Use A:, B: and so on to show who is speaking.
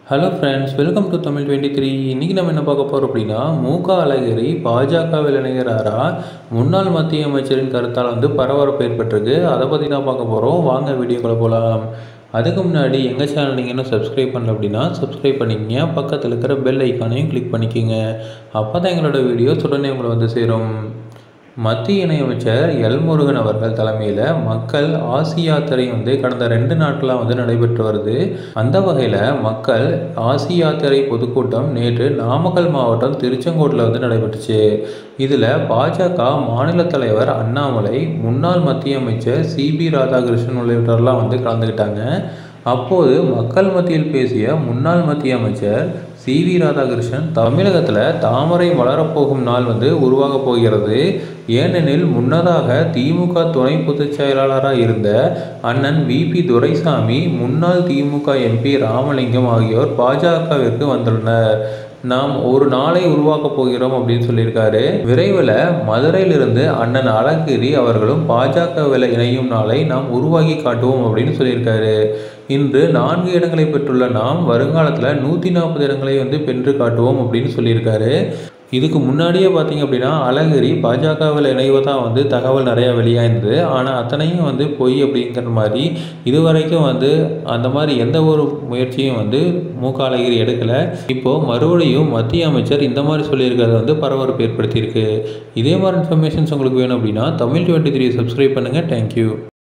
A: hello friends welcome to Tamil twenty three இன்றைக்கி நம்ம என்ன பார்க்க போகிறோம் அப்படின்னா மூக அழகிரி பாஜகவில் இணைகிறாரா முன்னாள் மத்திய அமைச்சரின் கருத்தால் வந்து பரபரப்பு ஏற்பட்டிருக்கு அதை பற்றி தான் பார்க்க போகிறோம் வாங்க வீடியோக்குள்ளே போகலாம் அதுக்கு முன்னாடி எங்கள் சேனல் நீங்கள் இன்னும் சப்ஸ்கிரைப் பண்ணல அப்படின்னா சப்ஸ்கிரைப் பண்ணிக்கங்க பக்கத்தில் இருக்கிற பெல் ஐக்கானையும் கிளிக் பண்ணிக்கோங்க அப்போ தான் எங்களோட வீடியோஸ் உடனே உங்களை வந்து சேரும் மத்திய இணையமைச்சர் எல் முருகன் அவர்கள் தலைமையில் மக்கள் ஆசி யாத்திரை வந்து கடந்த ரெண்டு நாட்களாக வந்து நடைபெற்று வருது அந்த வகையில் மக்கள் ஆசி யாத்திரை பொதுக்கூட்டம் நேற்று நாமக்கல் மாவட்டம் திருச்செங்கோட்டில் வந்து நடைபெற்றுச்சு இதில் பாஜக மாநில தலைவர் அண்ணாமலை முன்னாள் மத்திய அமைச்சர் சிபி ராதாகிருஷ்ணன் உள்ளிட்டவரெல்லாம் வந்து கலந்துக்கிட்டாங்க அப்போது மக்கள் மத்தியில் பேசிய முன்னாள் மத்திய அமைச்சர் சி வி ராதாகிருஷ்ணன் தமிழகத்தில் தாமரை வளரப்போகும் நாள் வந்து உருவாகப் போகிறது ஏனெனில் முன்னதாக திமுக துணை பொதுச் செயலாளராக இருந்த அண்ணன் வி பி துரைசாமி முன்னாள் திமுக எம்பி ராமலிங்கம் ஆகியோர் பாஜகவிற்கு வந்துள்ளனர் நாம் ஒரு நாளை உருவாக்கப் போகிறோம் அப்படின்னு சொல்லியிருக்காரு விரைவில் மதுரையிலிருந்து அண்ணன் அழகிரி அவர்களும் பாஜகவில் இணையும் நாளை நாம் உருவாக்கி காட்டுவோம் அப்படின்னு சொல்லியிருக்காரு இன்று நான்கு இடங்களை பெற்றுள்ள நாம் வருங்காலத்தில் நூற்றி நாற்பது இடங்களை வந்து பெற்று காட்டுவோம் அப்படின்னு சொல்லியிருக்காரு இதுக்கு முன்னாடியே பார்த்தீங்க அப்படின்னா அழகிரி பாஜகவில் இணைவதாக வந்து தகவல் நிறையா வெளியாயிருந்தது ஆனால் அத்தனையும் வந்து பொய் அப்படிங்கிற மாதிரி இதுவரைக்கும் வந்து அந்த மாதிரி எந்த ஒரு முயற்சியும் வந்து மு க அழகிரி எடுக்கலை இப்போது மறுபடியும் மத்திய அமைச்சர் இந்த மாதிரி சொல்லியிருக்கிறத வந்து பரபரப்பு ஏற்படுத்தியிருக்கு இதே மாதிரி இன்ஃபர்மேஷன்ஸ் உங்களுக்கு வேணும் அப்படின்னா தமிழ் டுவெண்ட்டி த்ரீ சப்ஸ்கிரைப் பண்ணுங்கள் தேங்க்யூ